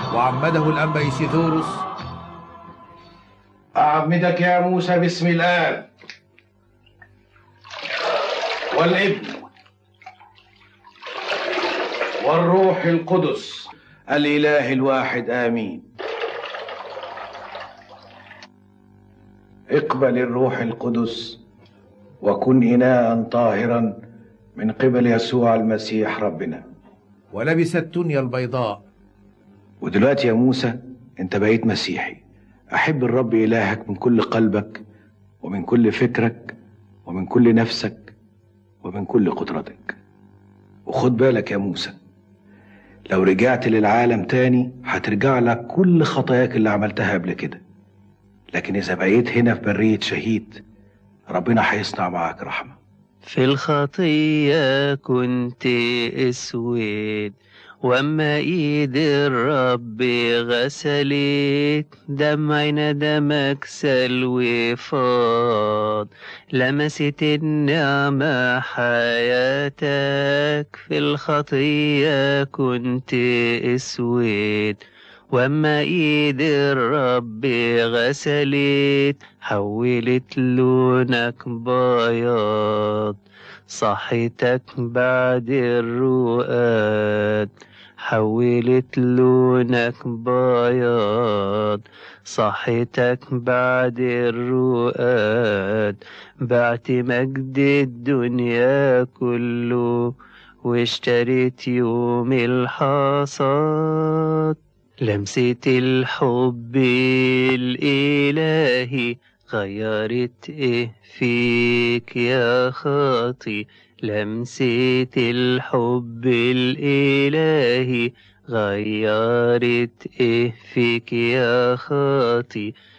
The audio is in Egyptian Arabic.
وعمده الأنبا إيسيثوروس أعمدك يا موسى باسم الآب والابن والروح القدس الإله الواحد آمين اقبل الروح القدس وكن إناء طاهرا من قبل يسوع المسيح ربنا ولبس التنيا البيضاء ودلوقتي يا موسى انت بقيت مسيحي احب الرب الهك من كل قلبك ومن كل فكرك ومن كل نفسك ومن كل قدرتك وخد بالك يا موسى لو رجعت للعالم تاني هترجع لك كل خطاياك اللي عملتها قبل كده لكن اذا بقيت هنا في برية شهيد ربنا هيصنع معاك رحمة في الخطية كنت اسود واما ايد الرب غسلت دمع ندمك سلوي فاض لمست النعمة حياتك في الخطية كنت اسود واما ايد الرب غسلت حولت لونك بياض صحتك بعد الرؤاد حولت لونك بياض صحتك بعد الرؤاد بعت مجد الدنيا كله واشتريت يوم الحصاد لمسة الحب الإلهي غيرت إيه فيك يا خاطي لمسة الحب الإلهي غيرت إيه فيك يا خاطي